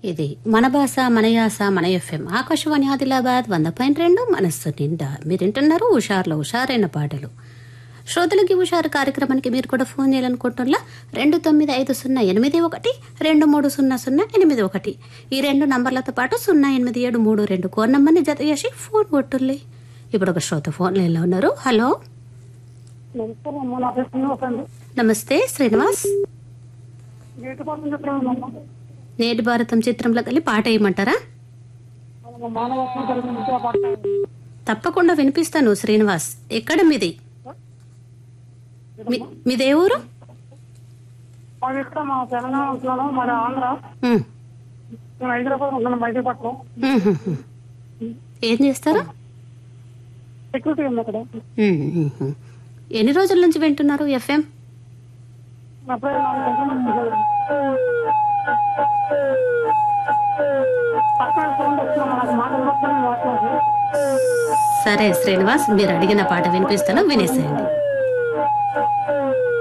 ఇది మన భాష మన యాస మన ఎఫ్ఎం ఆకాశవాణి ఆదిలాబాద్ వంద పాయింట్ రెండు మనస్సు నిండా మీరింటున్నారు హుషార్లో హుషారైన పాటలు శ్రోతలకి హుషారు కార్యక్రమానికి మీరు కూడా ఫోన్ చేయాలనుకుంటున్నా రెండు తొమ్మిది ఐదు సున్నా ఎనిమిది ఒకటి రెండు మూడు సున్నా సున్నా ఎనిమిది ఒకటి ఈ రెండు నంబర్లతో పాటు సున్నా ఎనిమిది ఏడు మూడు రెండు కోడ్ నంబర్ని జత చేసి ఫోన్ కొట్టుర్లి ఇప్పుడు ఒక శ్రోత ఫోన్ లైన్లో ఉన్నారు హలో నమస్కారం అమ్మ నా పేరు శ్రీనివాస్ అండి నమస్తే శ్రీనివాస్ గేటు పక్కన చెప్తున్నాను నేటి భారతం చిత్రంలో కలిపి పాట వేయమంటారా మానవత్వం కలిగిన విద్యా పాఠశాల తప్పకుండా వినిపిస్తాను శ్రీనివాస్ ఎక్కడ మీది మీ- మీదే ఊరు మాది ఇక్కడ మా తెలంగాణ ఉంటున్నాను మాది ఆంధ్ర ఉమ్, నేను హైదరాబాద్ ఉంటున్నాను మైదీపట్నం ఉమ్, ఉమ్, ఉమ్. ఏం చేస్తారు సెక్యూరిటీ ఉంది అక్కడ ఉమ్, ఉమ్, ఉమ్. ఎన్ని రోజుల నుంచి వింటున్నారు ఎఫ్ఎం అప్పుడే పక్కన సౌండ్ వస్తున్నాం నాకు మాటలు వస్తున్నాయి మాట్లాడు సరే శ్రీనివాస్ మీరు అడిగిన పాట వినిపిస్తాను వినేసేయండి